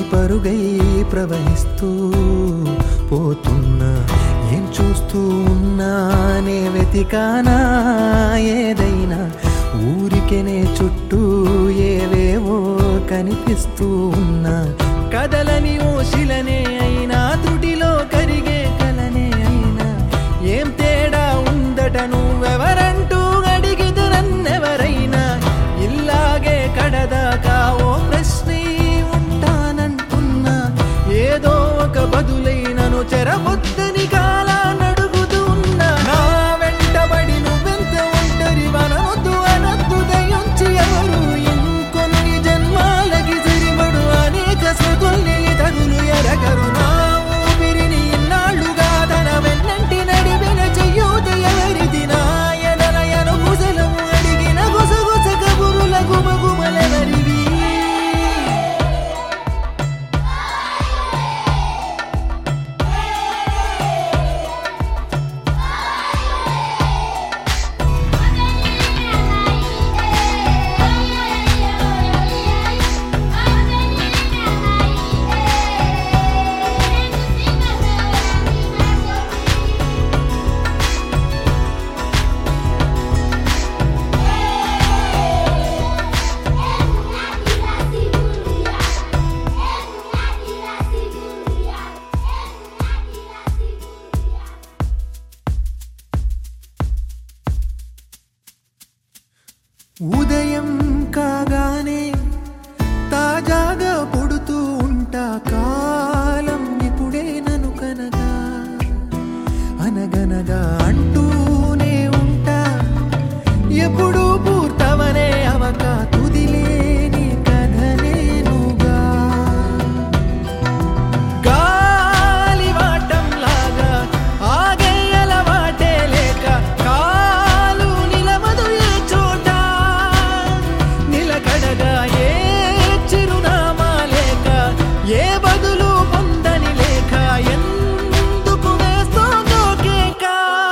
పరుగై ప్రవహిస్తూ పోతున్నా ఏం చూస్తూ ఉన్నానే వెతికానా ఏదైనా ఊరికెనే చుట్టూ ఏవేవో కనిపిస్తూ ఉన్నా కదలని ఓశిలనే అయినా తుడిలో కరిగే కలనే అయినా ఏం తేడా ఉందట నువ్వెవరంటూ అడిగిదు నన్నెవరైనా ఇల్లాగే కడదాకా ఓ ప్రశ్నే ఉంటానంటున్నా ఏదో ఒక బదులైనను చెరబొద్దని కాలా నడుగుతూ ఉన్నా నా వెంటబడి నువ్వెంత ఒంటరి వనవద్దు అనద్దు దయించి ఎవరు ఇంకొన్ని జన్మాలకి సరిపడు అనేక స్మృతుల్ని తగులు ఎరగరు నా ఊపిరిని ఇన్నాళ్ళుగా తన వెన్నంటి నడిపిన చెయ్యూత ఎవరిది నా ఎదలయను కుశలము అడిగిన గుసగుస కబురుల గుమగుమలెవరివి ఉదయం కాగానే తాజాగా పుడుతూ ఉంటా కాలం ఇప్పుడే నను కనగా అనగనగా అంటూనే ఉంటా ఎప్పుడు పూర్తవనే అవక తుదిలేని కథనేనుగా గాలివాటంలాగా ఆగే అలవాటే లేక కాలు నిలవదు ఏ చోట నిలకడగా ఏ చిరునామా లేక ఏ బదులు పొందని లేక ఎందుకు వేస్తోందో కేక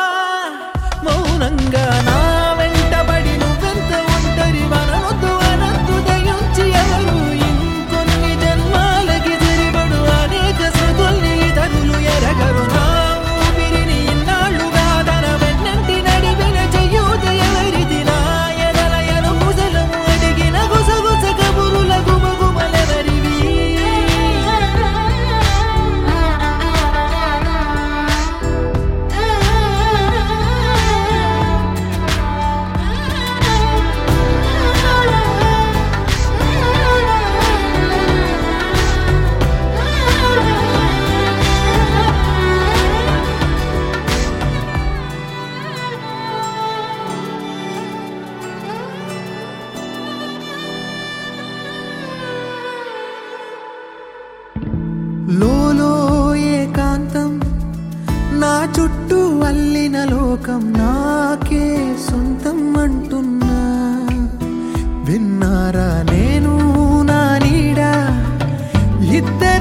మౌనంగా నా వెంటబడి నువ్వెంత ఒంటరి వనవద్దు అనద్దు దయించి ఎవరు ఇంకొన్ని జన్మాలకి తిరిబడు అనేక స్మృతుల్ని తగులు ఎరగరు నా ఊపిరిని ఇన్నాళ్ళుగా తన వెన్నంటి నడిపిన చెయ్యూత ఎవరిది నా ఎదలయను ముసలము అడిగిన గుసగుస కబురుల గుమగుమలెవరివి లోలో ఏకాంతం నా చుట్టూ అల్లిన లోకం నాకే సొంతం అంటున్నా విన్నారా నేను నా నీడ ఇద్దరు